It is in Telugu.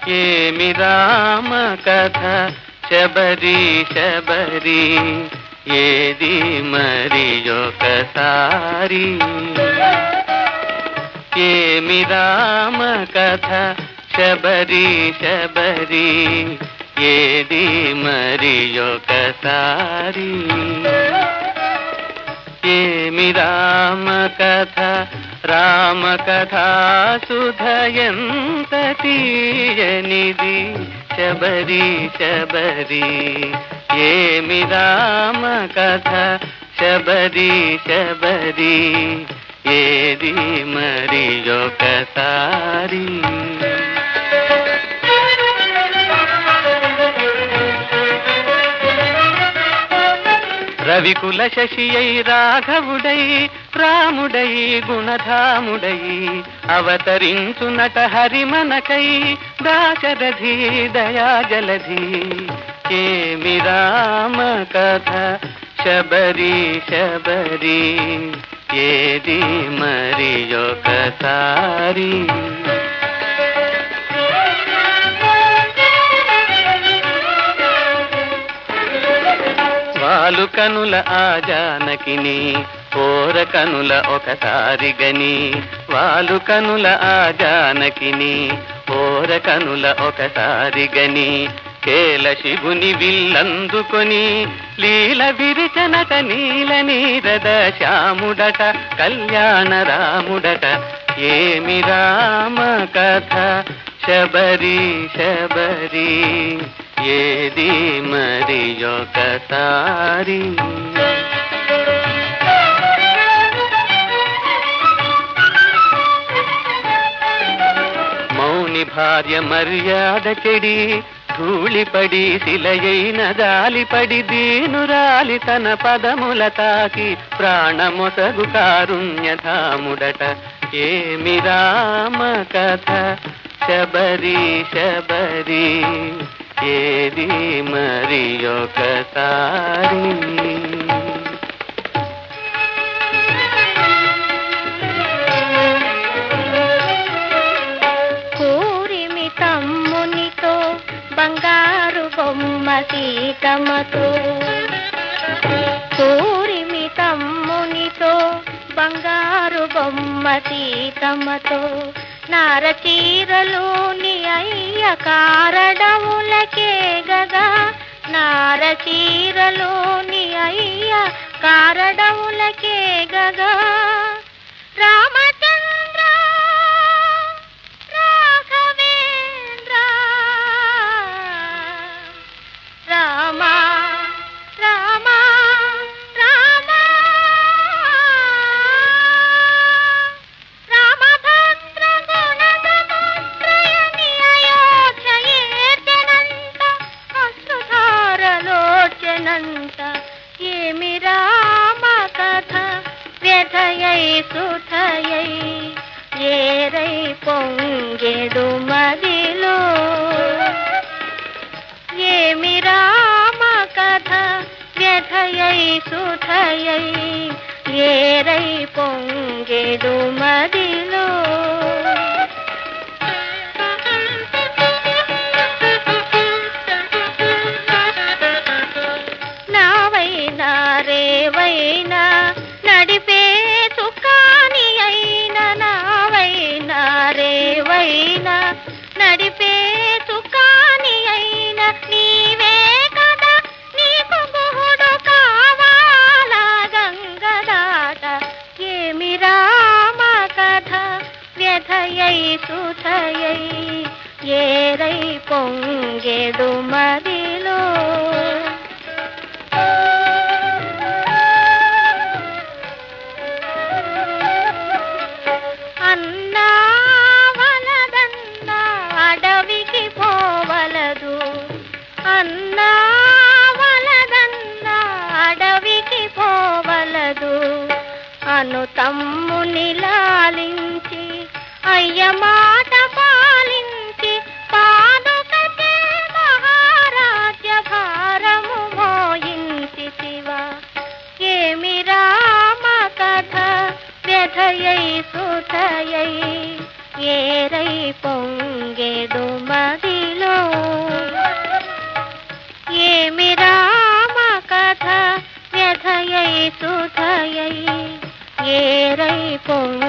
ఏమి రామ కథ శబరి శబరి ఏది మరి ఒకసారి ఏమి రామ కథ శబరి శబరి ఏది మరి ఒకసారి ఏమి రామ కథ రామ కథ సుధయంత తీయనిది శబరి శబరి ఏమి రామ కథ శబరి శబరి ఏది మరి ఒకసారి రవికుల శశియై రాఘవుడై రాముడై గుణధాముడై అవతరించునట హరిమనకై దాశరథి దయాజలధి ఏమి రామ కథ శబరి శబరి ఏది మరి ఒకసారి వాలు కనుల ఆ జానకిని ఓర కనుల ఒకసారి గని వాలు కనుల ఆ జానకిని ఓర కనుల ఒకసారి గని కేల శివుని విల్లందుకొని లీల విరిచనట నీల నీరద శ్యాముడట కళ్యాణ రాముడట ఏమి రామ కథ శబరి శబరి ఏది మరి ఒకసారి మౌని భార్య మర్యాద చెడి ధూళిపడి శిలయైన జాలిపడి దీనురాలి తన పదముల తాకి ప్రాణమొసగు కారుణ్యధాముడట ఏమి రామ కథ శబరి శబరి ఏది మరి ఒకసారి కూరిమి తమ్మునితో బంగారు బొమ్మ సీతమ్మతో కూరిమి తమ్మునితో బంగారు బొమ్మ సీతమ్మతో నారచీరలోని అయ్య కారడములకే గగా నారచీరలోని అయ్య కారడములకే గగా రామచంద్ర రాఘవేంద్ర రామ రామ రామ రామభద్ర గుణగణత్రయని అయోధ్యయేర్చనంత అశ్రుధారలోచనంత ఏమి రామ కథ వ్యథయై సుధయై ఏరై పొంగెడు మదిలో ఏమి రామ కథ వ్యథయై సుధయై ఏరై పొంగెడు మదిలో నావైనా రేవైనా నడిపే చుక్కాని అయినా నావైనా రేవైనా నడిపే చుక్కాని అయినా నీవే కదా నీకు గుహుడు కావాలా గంగదాట ఏమి రామ కథ వ్యథయై సుధయై ఏరై పొంగెడు మదిలో అన్నా వలదన్నా అడవికి పోవలదు అన్నా వలదన్నా అడవికి పోవలదు అను తమ్ముని లాలించి అయ్య మాట పాలించి పాదుకకే మహారాజ్య భారము మోయించి శివ ఏమి రామ కథ వ్యథయై సుధయై ఏరై పొంగెడు మది పొంగి